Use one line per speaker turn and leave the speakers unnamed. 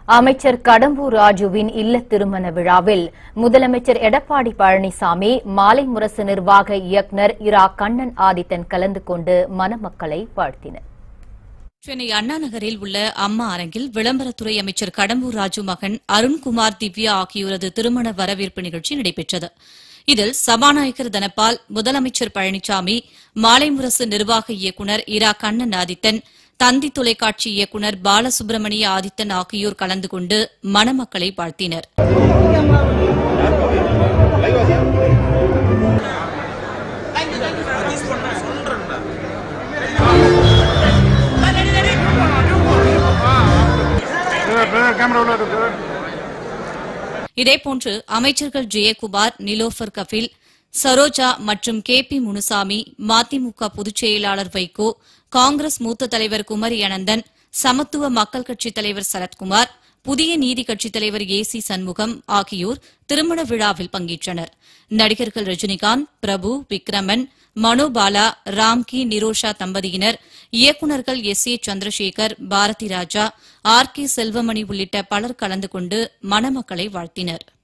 அமைச்சர் கடம்பூர் ராஜுவின் இல்ல திருமண விழாவில் முதலமைச்சர் எடப்பாடி பழனிசாமி மாலை முரசு நிர்வாக இயக்குநர் இரா கண்ணன் ஆதித்தன் கலந்து கொண்டு மணமக்களை வாழ்த்தினர்
சென்னை அண்ணா நகரில் உள்ள அம்மா அரங்கில் விளம்பரத்துறை அமைச்சர் கடம்பூர் ராஜு மகன் அருண்குமார் திவ்யா ஆகியோரது திருமண வரவேற்பு நிகழ்ச்சி நடைபெற்றது இதில் சபாநாயகர் தனபால் முதலமைச்சர் பழனிசாமி மாலை முரசு நிர்வாக இயக்குநர் இரா கண்ணன் ஆதித்தன் தந்தி தொலைக்காட்சி இயக்குநர் பாலசுப்ரமணிய ஆதித்தன் ஆகியோர் கலந்து கொண்டு மணமக்களை வாழ்த்தினர்
கேமரா உள்ள இருக்கு
இதேபோன்று அமைச்சர்கள் ஜெயக்குமார் நிலோஃபர் கபில் சரோஜா மற்றும் கே பி முனுசாமி மதிமுக பொதுச் செயலாளர் வைகோ காங்கிரஸ் மூத்த தலைவர் குமரி அனந்தன் சமத்துவ மக்கள் கட்சித் தலைவர் சரத்குமார் புதிய நீதி கட்சித் தலைவர் ஏ சி சண்முகம் ஆகியோர் திருமண விழாவில் பங்கேற்றனர் நடிகர்கள் ரஜினிகாந்த் பிரபு விக்ரமன் மனோபாலா ராம்கி நிரோஷா தம்பதியினர் இயக்குநர்கள் S A Chandrasekhar Bharathi Raja R K Selvamani உள்ளிட்ட பலர் கலந்து கொண்டு மணமக்களை வாழ்த்தினர்